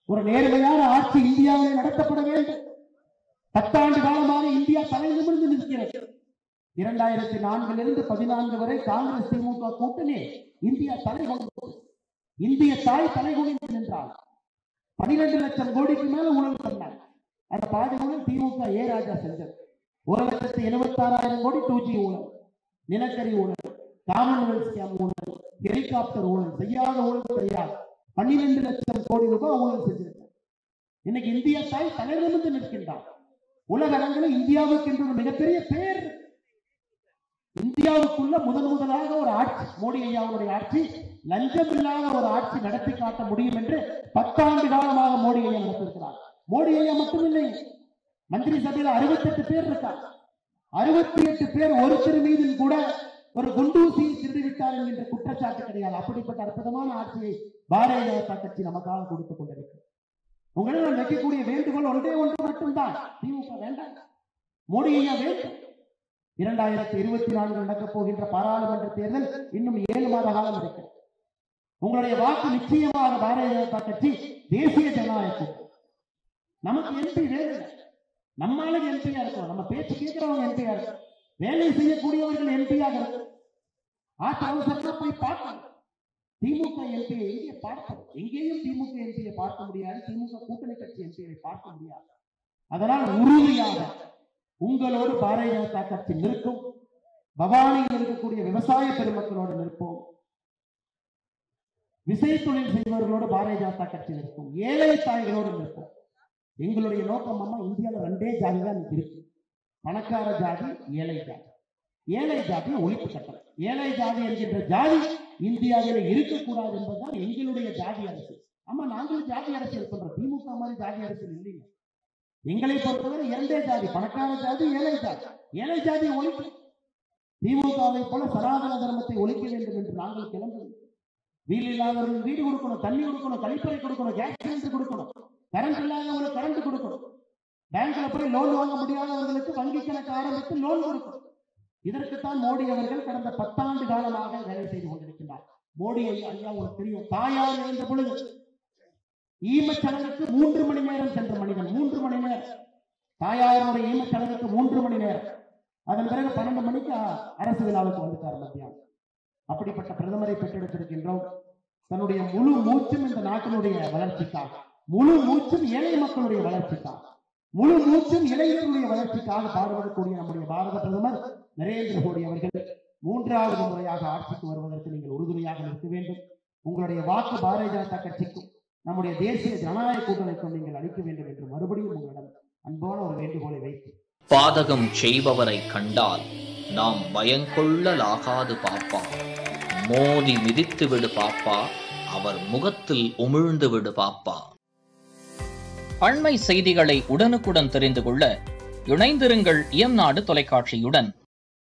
ஒரு நேர்மையான ஆட்சி இந்தியாவில் நடத்தப்பட வேண்டும் பத்தாண்டு காலமாக இந்தியா தலை நிமிர்ந்து நிற்கிறது இரண்டாயிரத்தி நான்கிலிருந்து பதினான்கு வரை காங்கிரஸ் திமுக கூட்டணி இந்தியா தலை கொண்டது இந்திய தாய் தலை குனிந்து நின்றார் பனிரெண்டு லட்சம் கோடிக்கு மேல ஊழல் பண்ணார் அந்த பாதி ஊழல் திமுக ஏ ராஜா செஞ்சது ஒரு லட்சத்தி எழுபத்தி ஆறாயிரம் கோடி டூ ஜி ஊழல் நிலக்கரி ஊழல் காமன்வெல்த் ஸ்கேம் ஊழல் ஹெலிகாப்டர் ஊழல் செய்யாத ஊழல் கிடையாது பன்னிரெண்டு லட்சம் கோடி ரூபாய் ஊழல் செஞ்சிருக்கார் இன்னைக்கு இந்திய தாய் தலை நிமிர்ந்து நிற்கின்றார் உலக அளவில் இந்தியாவுக்கு என்று ஒரு மிகப்பெரிய பேர் இருக்கு. இந்தியாவுக்குள்ள முதன் முதலாக ஒரு ஆட்சி மோடி ஐயாவுடைய ஆட்சி லஞ்சம் இல்லாத ஒரு ஆட்சி நடத்தி காட்ட முடியும் என்று பத்தாண்டு காலமாக மோடி ஐயா நடத்திருக்கிறார் மோடி ஐயா மட்டுமில்லை மந்திரி சபையில அறுபத்தெட்டு பேர் இருக்காங்க அறுபத்தி எட்டு பேர் ஒருத்தர் மீதும் கூட ஒரு குண்டூசியை திருடிவிட்டார் என்கின்ற குற்றச்சாட்டு கிடையாது அப்படிப்பட்ட அற்புதமான ஆட்சியை பாரதிய ஜனதா கட்சி நமக்காக கொடுத்துக் கொண்டிருக்கு உங்களிடம் நான் வைக்கக்கூடிய வேண்டுகோள் ஒன்றே ஒன்று மட்டும்தான் திமுக வேண்டாம் மோடி ஐயா வேண்டும் இரண்டாயிரத்தி இருபத்தி நான்கு நடக்கப் போகின்ற பாராளுமன்ற தேர்தல் இன்னும் ஏழு மாத காலம் இருக்கிறது உங்களுடைய வாக்கு நிச்சயமாக பாரதிய ஜனதா கட்சி தேசிய ஜனநாயக கூட்டணி. நமக்கு எம்பி வேணும் நம்மளுக்கு எம்பியா இருக்கும் நம்ம பேச்சு கேட்கிறவங்க எம்பியா இருக்கும் வேலை செய்யக்கூடியவர்கள் எம்பியாக இருக்கும் ஆற்ற அவசரமா போய் பார்க்கணும் திமுக எம்பியை எங்கே பார்ப்போம் எங்கேயும் திமுக எம்பியை பார்க்க முடியாது திமுக கூட்டணி கட்சி எம்பியை பார்க்க முடியாது அதனால் உறுதியாக உங்களோடு பாரதிய ஜனதா கட்சி நிற்கும் பவானியில் இருக்கக்கூடிய விவசாய பெருமக்களோடு நிற்போம் விசை தொழில் செய்பவர்களோடு பாரதிய ஜனதா கட்சி நிற்கும் ஏழை தாய்களோடு நிற்போம் எங்களுடைய நோக்கம் அம்மா இந்தியாவில் ரெண்டே ஜாதி தான் இன்னைக்கு இருக்கு பணக்கார ஜாதி ஏழை ஜாதி ஏழை ஜாதியை ஒழிப்பு கட்டணும் ஏழை ஜாதி என்கின்ற ஜாதி இந்தியாவில் இருக்கக்கூடாது என்பதுதான் எங்களுடைய ஜாதி அரசியல் ஆமா நாங்களும் ஜாதி அரசியல் பண்றோம் திமுக மாதிரி ஜாதி அரசியல் இல்லைங்க எங்களை பொறுத்தவரை இரண்டே ஜாதி பணக்கார ஜாதி ஏழை ஜாதி ஏழை ஜாதியை ஒழிக்க திமுகவை போல சனாதன தர்மத்தை ஒழிக்க வேண்டும் என்று நாங்கள் கிளம்புவோம் வீடு இல்லாதவர்கள் வீடு கொடுக்கணும் தண்ணி கொடுக்கணும் கழிப்பறை கொடுக்கணும் கேஸ் சிலிண்டர் கொடுக்கணும் கரண்ட் இல்லாதவங்களுக்கு கரண்ட் கொடுக்கணும் பேங்க்ல போய் லோன் வாங்க முடியாதவர்களுக்கு வங்கி கணக்கு ஆரம்பித்து லோன் கொடுக்கணும் இதற்குத்தான் மோடி அவர்கள் கடந்த பத்தாண்டு காலமாக வேலை செய்து கொண்டிருக்கின்றார் மோடி ஐயா ஐயா உங்களுக்கு தெரியும் தாயார் இருந்த பொழுது ஈமச்சடங்குக்கு மூன்று மணி நேரம் சென்ற மனிதன் மூன்று மணி நேரம் தாயாருடைய ஈமச்சடங்குக்கு மூன்று மணி நேரம் அதன் பிறகு பன்னெண்டு மணிக்கு அ- அரசு விழாவுக்கு வந்துட்டார் மத்தியானம் அப்படிப்பட்ட பிரதமரை பெற்றெடுத்திருக்கின்றோம் தன்னுடைய முழு மூச்சும் இந்த நாட்டினுடைய வளர்ச்சிக்காக முழு மூச்சும் ஏழை மக்களுடைய வளர்ச்சிக்காக முழு மூச்சும் இளைஞர்களுடைய வளர்ச்சிக்காக பாடுபடக்கூடிய நம்முடைய பாரத பிரதமர் நரேந்திர மோடி அவர்கள் மூன்றாவது முறையாக ஆட்சிக்கு வருவதற்கு நீங்கள் உறுதுணையாக நிற்க வேண்டும் உங்களுடைய வாக்கு பாரதிய ஜனதா கட்சிக்கும் நம்முடைய தேசிய ஜனநாயக கூட்டணிக்கும் நீங்கள் அளிக்க வேண்டும் என்று மறுபடியும் உங்களிடம் அன்பான ஒரு வேண்டுகோளை வைத்து பாதகம் செய்பவரை கண்டால் நாம் பயங்கொள்ளலாகாது பாப்பா மோதி மிதித்து விடு பாப்பா அவர் முகத்தில் உமிழ்ந்து விடு பாப்பா அண்மை செய்திகளை உடனுக்குடன் தெரிந்து கொள்ள இணைந்திருங்கள் இயம்நாடு தொலைக்காட்சியுடன்